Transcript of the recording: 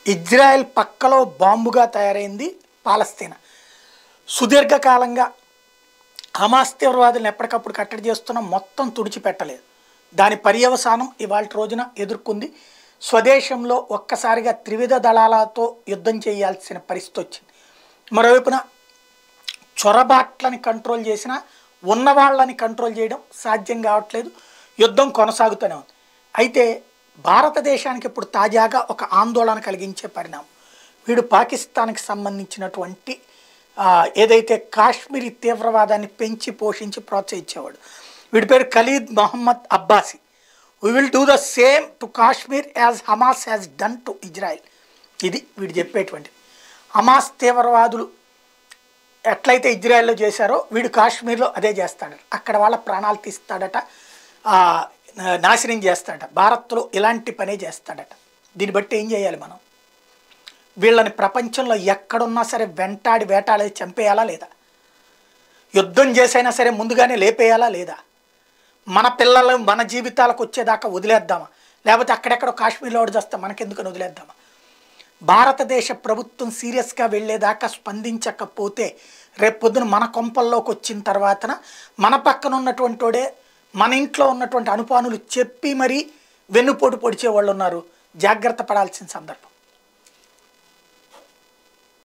Israel పక్కలో బాంబుగా తయారైంది పాలస్తీనా సుదీర్ఘకాలంగా Hamas తీవ్రవాదులను ఎప్పటికప్పుడు కట్టడి చేస్తున్నా మొత్తం తుడిచిపెట్టలేదు దాని పర్యవసానం ఇవాళ రోజున ఎదుర్కొంది స్వదేశంలో ఒక్కసారిగా త్రివిధ దళాలతో యుద్ధం చేయాల్సిన పరిస్థితి వచ్చింది మరోవైపున చొరబాట్లని కంట్రోల్ చేసిన ఉన్నవాళ్ళని కంట్రోల్ చేయడం సాధ్యం కావట్లేదు యుద్ధం కొనసాగుతూనే ఉంది అయితే భారతదేశానికి ఇప్పుడు తాజాగా ఒక ఆందోళన కలిగించే పరిణామం వీడు పాకిస్తాన్కి సంబంధించినటువంటి ఆ, ఏదైతే కాశ్మీరీ తీవ్రవాదాన్ని పెంచి పోషించి ప్రోత్సహించేవాడు వీడి పేరు Khalid Mohammad Abbasi we will do the same to Kashmir as Hamas has done to Israel ఇది వీడు చెప్పేటువంటి హమాస్ తీవ్రవాదులు ఎట్లయితే ఇజ్రాయెల్లో చేశారో వీడు కాశ్మీర్లో అదే చేస్తాడు అక్కడ వాళ్ళ ప్రాణాలు తీస్తాడట ఆ, నాశనం చేస్తాడట భారత్లో ఇలాంటి పనే చేస్తాడట దీన్ని బట్టి ఏం చేయాలి మనం వీళ్ళని ప్రపంచంలో ఎక్కడున్నా సరే వెంటాడి వేటాడి చంపేయాలా లేదా యుద్ధం చేసైనా సరే ముందుగానే లేపేయాలా లేదా మన పిల్లలు మన జీవితాలకు వచ్చేదాకా వదిలేద్దామా లేకపోతే అక్కడెక్కడో కాశ్మీర్లో వదిలేస్తే మనకెందుకని వదిలేద్దామా భారతదేశ ప్రభుత్వం సీరియస్గా వెళ్ళేదాకా స్పందించకపోతే రేపు పొద్దున మన కొంపల్లోకి వచ్చిన తర్వాతన మన పక్కన ఉన్నటువంటి వాడే మన ఇంట్లో ఉన్నటువంటి అనుపానులు చెప్పి మరీ వెన్నుపోటు పొడిచే వాళ్ళు ఉన్నారు జాగ్రత్త పడాల్సిన సందర్భం